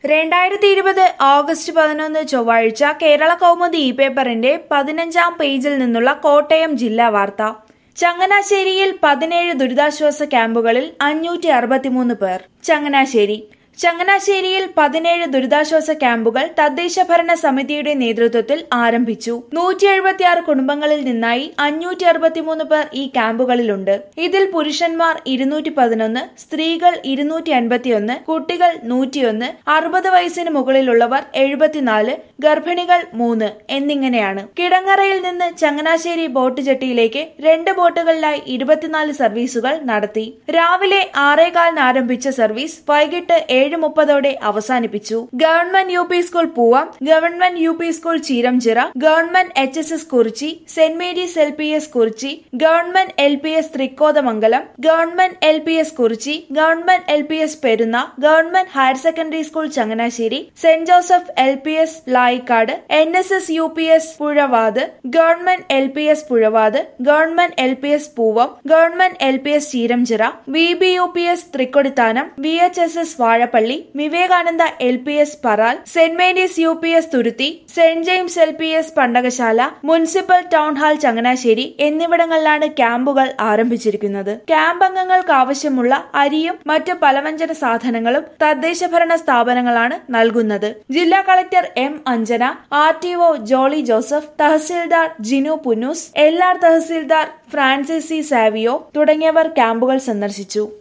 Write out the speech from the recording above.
രണ്ടായിരത്തി ഇരുപത് ഓഗസ്റ്റ് പതിനൊന്ന് ചൊവ്വാഴ്ച കേരള കൗമുദി ഇ പേപ്പറിന്റെ പതിനഞ്ചാം പേജിൽ നിന്നുള്ള കോട്ടയം ജില്ലാ വാർത്ത ചങ്ങനാശ്ശേരിയിൽ പതിനേഴ് ദുരിതാശ്വാസ ക്യാമ്പുകളിൽ അഞ്ഞൂറ്റി അറുപത്തിമൂന്ന് പേർ ചങ്ങനാശ്ശേരി ചങ്ങനാശ്ശേരിയിൽ പതിനേഴ് ദുരിതാശ്വാസ ക്യാമ്പുകൾ തദ്ദേശ ഭരണ സമിതിയുടെ നേതൃത്വത്തിൽ ആരംഭിച്ചു നൂറ്റി എഴുപത്തിയാറ് കുടുംബങ്ങളിൽ നിന്നായി അഞ്ഞൂറ്റി അറുപത്തിമൂന്ന് പേർ ഈ ക്യാമ്പുകളിലുണ്ട് ഇതിൽ പുരുഷന്മാർ ഇരുന്നൂറ്റി പതിനൊന്ന് സ്ത്രീകൾ ഇരുന്നൂറ്റി അൻപത്തിയൊന്ന് കുട്ടികൾ നൂറ്റിയൊന്ന് അറുപത് വയസ്സിന് മുകളിലുള്ളവർ എഴുപത്തിനാല് ഗർഭിണികൾ മൂന്ന് എന്നിങ്ങനെയാണ് കിടങ്ങറയിൽ നിന്ന് ചങ്ങനാശ്ശേരി ബോട്ട് ജെട്ടിയിലേക്ക് രണ്ട് ബോട്ടുകളിലായി ഇരുപത്തിനാല് സർവീസുകൾ നടത്തി രാവിലെ ആറേകാലിന് ആരംഭിച്ച സർവീസ് വൈകിട്ട് ഏഴ് മുപ്പതോടെ അവസാനിപ്പിച്ചു government U P school Poovam government U P school Cheeramchira government H S S Kurichi saint Mary's L P S Kurichi government L P S Thrikkothamangalam government L P S Kurichi government L P S Perunna government higher secondary school Changanassery saint Joseph L P S Layikkad N S S U P S Puzhavathu government L P S Puzhavathu government L P S Poovam government L P S Cheeramchira V B U P S Thrikkodithanam V H S S Vazhappally Vivekananda L P S Paral saint Mary's U P S Thuruthy saint James L P S Pandakasala municipal town hall Changanassery എന്നിവിടങ്ങളിലാണ് ക്യാമ്പുകൾ ആരംഭിച്ചിരിക്കുന്നത് camp അംഗങ്ങൾക്ക് ആവശ്യമുള്ള അരിയും മറ്റ് പലവ്യഞ്ജന സാധനങ്ങളും തദ്ദേശ ഭരണ സ്ഥാപനങ്ങളാണ് നൽകുന്നത് ജില്ലാ collector M Anjana R T O Jolly Joseph tahsildar Jinu Punnoose L R tahsildar Francis C Savio തുടങ്ങിയവർ ക്യാമ്പുകൾ സന്ദർശിച്ചു